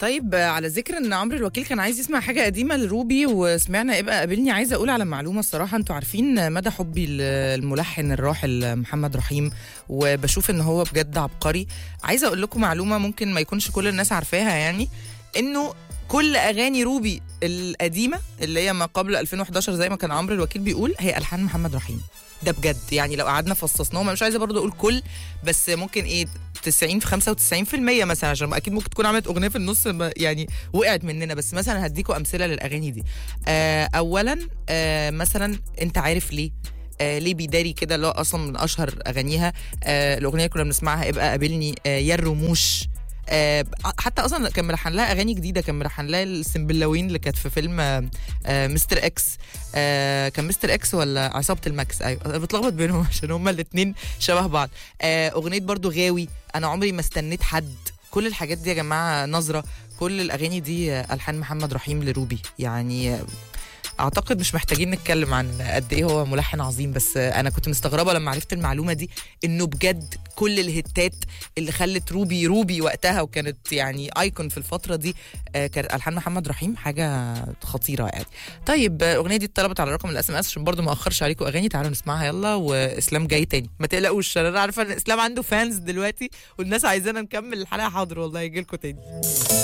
طيب آه، على ذكر ان عمرو الوكيل كان عايز يسمع حاجه قديمه لروبي وسمعنا ابقى قابلني عايزه اقول على معلومه الصراحه انتوا عارفين مدى حبي للملحن الراحل محمد رحيم وبشوف ان هو بجد عبقري عايزه اقول لكم معلومه ممكن ما يكونش كل الناس عارفاها يعني انه كل اغاني روبي القديمه اللي هي ما قبل 2011 زي ما كان عمرو الوكيل بيقول هي الحان محمد رحيم ده بجد يعني لو قعدنا فصصناهم أنا مش عايزه برضه اقول كل بس ممكن ايه 90 في 95% مثلا عشان اكيد ممكن تكون عملت اغنيه في النص ما- يعني وقعت مننا بس مثلا هديكوا امثله للاغاني دي آه اولا آه مثلا انت عارف ليه آه ليه بيداري كده اللي هو اصلا من اشهر اغانيها آه الاغنيه اللي كنا بنسمعها ابقى قابلني آه يا الرموش آه حتى اصلا كان ملحن لها اغاني جديده كان ملحن لها السنبلاوين اللي كانت في فيلم آه آه مستر اكس آه كان مستر اكس ولا عصابه الماكس ايوه انا بتلخبط بينهم عشان هما الاثنين شبه بعض آه اغنيه برضو غاوي انا عمري ما استنيت حد كل الحاجات دي يا جماعه نظره كل الاغاني دي آه، الحان محمد رحيم لروبي يعني آه، اعتقد مش محتاجين نتكلم عن قد ايه هو ملحن عظيم بس آه، انا كنت مستغربه لما عرفت المعلومه دي انه بجد كل الهتات اللي خلت روبي روبي وقتها وكانت يعني ايكون في الفتره دي آه، كانت الحان محمد رحيم حاجه خطيره يعني طيب آه، الاغنيه دي اتطلبت على رقم الاس ام اس عشان برضه ما اخرش عليكم اغاني تعالوا نسمعها يلا واسلام جاي تاني ما تقلقوش انا عارفه ان اسلام عنده فانز دلوقتي والناس عايزانا نكمل الحلقه حاضر والله يجي لكم تاني